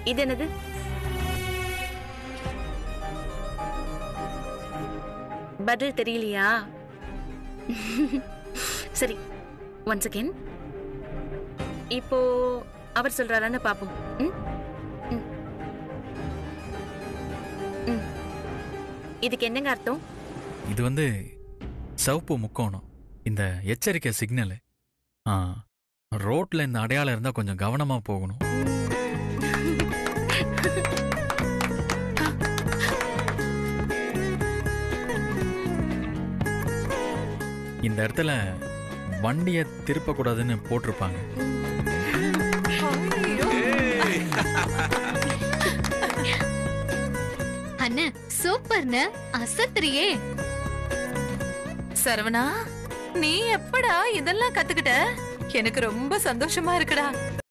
இது என்னது பதில் தெரியலையா சரி ஒன் செகண்ட் இப்போ அவர் சொல்றாரான்னு பாப்போம் ம்? ம். ம். இதுக்கு என்னங்க அர்த்தம் இது வந்து சிவப்பு முக்கோணம் இந்த எச்சரிக்கை சிக்னல் ஆ ரோட்ல இந்த அடையாளம் இருந்தா கொஞ்சம் கவனமா போகணும் இந்த இடத்துல வண்டியை திருப்பக்கூடாதுன்னு போட்டிருப்பாங்க அண்ணா சூப்பர்னு அசத்துறியே சரவணா நீ எப்படா இதெல்லாம் கத்துக்கிட்ட எனக்கு ரொம்ப சந்தோஷமா இருக்குடா